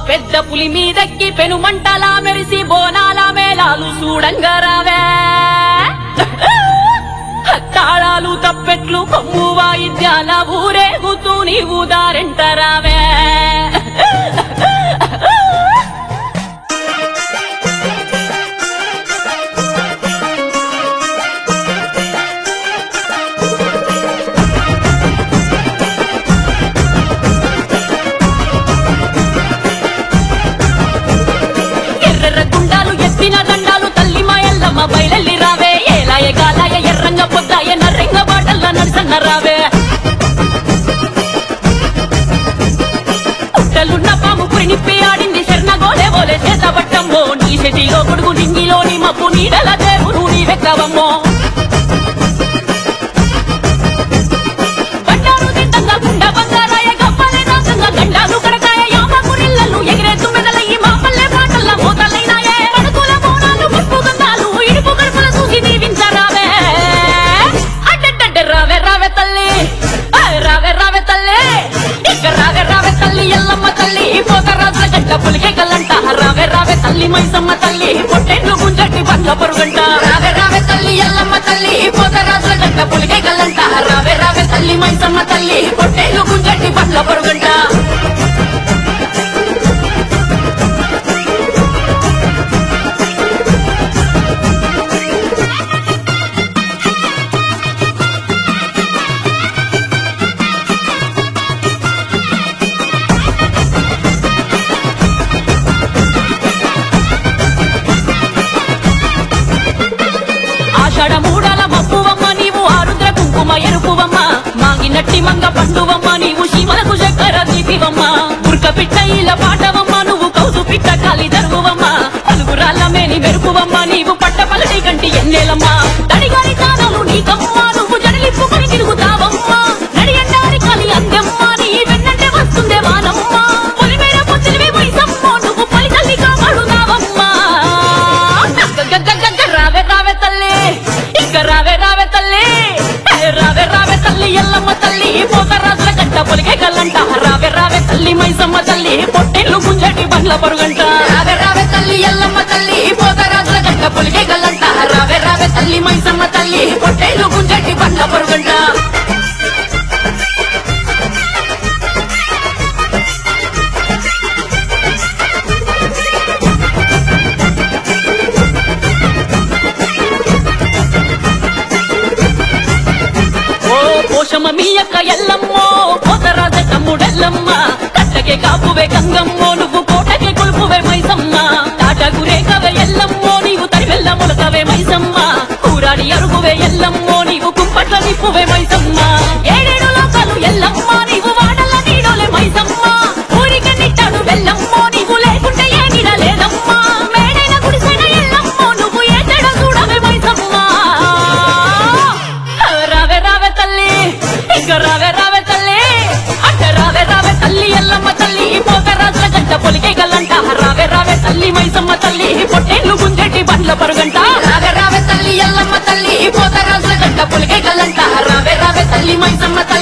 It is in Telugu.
పెద్ద పులి మీదెక్కి పెనుమంటలా మెరిసి బోనాల మేళాలు చూడంగా రావే తాళాలు తప్పెట్లు కొమ్ము వాయిద్యాల ఊరేగుతూ నీవు దారెంటరావే ఎర్రెర్ర గుండాలు ఎత్తిన దండాలు తల్లి మా ఎల్లమ్మ బయలెల్లి రావే ఏలాయ గాలాయ ఎర్రంగ పొద్దాయ నర్రెంగ బాటల్ల నడిసన్న రావే పుట్టలున్న పాము పురినిప్పి ఆడింది శర్ణ గోలే బోలే చేత పట్టమ్మో నీ శటిలో కొడుకు నింగిలోని మప్పు నీడల దేవుడు నీ వెక్కవమ్మో బండారు తింటంగా గుండ బంగారాయ గవ్వలే రాసంగా గండాలు కడకాయ యామ కురిల్లలు ఎగిరే తుమ్మెదలయ్యి మా పల్లె పాటల్ల మోతలైనాయే అడుగుల బోనాలు ముప్పు గంధాలు ఇడుపు గడుపుల చూసి దీవించరావే అడ్డడ్డ రావే రావే తల్లి ఆ, రావే రావే తల్లి ఇక రావే రావే తల్లి ఎల్లమ్మ తల్లి పోత రాజుల గడ్డ పులికే కల్లంట రావే రావే తల్లి మైసమ్మ తల్లి పొట్టెండు గుంజట్టి పండ్ల పొరుగంట రావే రావే తల్లి ఎల్లమ్మ తల్లి పోత రాజుల గడ్డ పులికే కల్లంట రావే రావే తల్లి మైసమ్మ తల్లి పొట్టెండు గుంజట్టి పండ్ల పొరుగంట ఆషాఢ మూడాల మప్పువమ్మ నీవు ఆరుద్ర కుంకుమ ఎరుపువమ్మ మాగినట్టి మంగ పండువమ్మ నీవు శివలకు చక్కెర దీపివమ్మ ఉర్క పిట్ట ఇలా పాటవమ్మ నువ్వు కౌసు పిట్ట కాలి దరువమ్మ పలుగురాళ్ళ మేని మెరుపువమ్మ నీవు పట్ట పలటి కంటి ఎన్నేలమ్మ తడిగారి తానలు నీకమ్మ నువ్వు జడలిప్పుకొని తిరుగుతావమ్మ నడియండారి కాలి అందెమ్మ నీ వెన్నంటే వస్తుందే వానమ్మ పొలిమేర పొత్తిలివి మైసమ్మ నువ్వు పలి తల్లి కాపాడుతావమ్మ గగ్గగ్గగ్గగ్గ రావే రావే తల్లి ఇక రావే రావే తల్లి ఏ రావే రావే తల్లి ఎల్లమ్మ తల్లి పోత రాజుల గంట పొలికే గల్లంట రావే రావే తల్లి మైసమ్మ తల్లి పొట్టెళ్ళు గుంజటి బండ్ల పరుగంట రావే రావే తల్లి ఎల్లమ్మ తల్లి పోత రాజుల గంట పొలికే గల్లంట రావే రావే తల్లి మైసమ్మ తల్లి పొట్టెళ్ళు గుంజటి బండ్ల పరుగంట ఓ పోషమ మీ యొక్క ఎల్లమ్మో పోతరాజ తమ్ముడెల్లమ్మ కట్టకే కాపువే గంగమ్మో నువ్వు కోటకే కొలుపువే మైసమ్మ తాటగురే కవే ఎల్లమ్మో నీవు తరివెల్ల ములకవే మైసమ్మ కూరాడి అరుగువే ఎల్లమ్మో నీవు కుంపట్ల నిప్పువే మైసమ్మ ఏడేడు లోకాలు ఎల్లమ్మ నీవు వాడల నీడోలే మైసమ్మ ఊరికే నిట్టాడు వెళ్ళమ్మో నీవు లేకుంటే ఏ నీడ లేదమ్మా మేడైన గుడిసైన ఎల్లమ్మో నువ్వు ఏ చెడ చూడవే మైసమ్మ రావే రావే తల్లి ఇంక రావే రావే తల్లి అట్ట రావే రావే తల్లి ఎల్లమ్మ తల్లి పోత రాజుల గంట పొలికే గల్లంట రావే రావే తల్లి మైసమ్మ తల్లి పొట్టేళ్ళు గుంజెట్టి బండ్ల పరుగంట రావే రావే తల్లి ఎల్లమ్మ తల్లి పోత రాజుల గంట పొలికే గల్లంట రావే రావే తల్లి మైసమ్మ తల్లి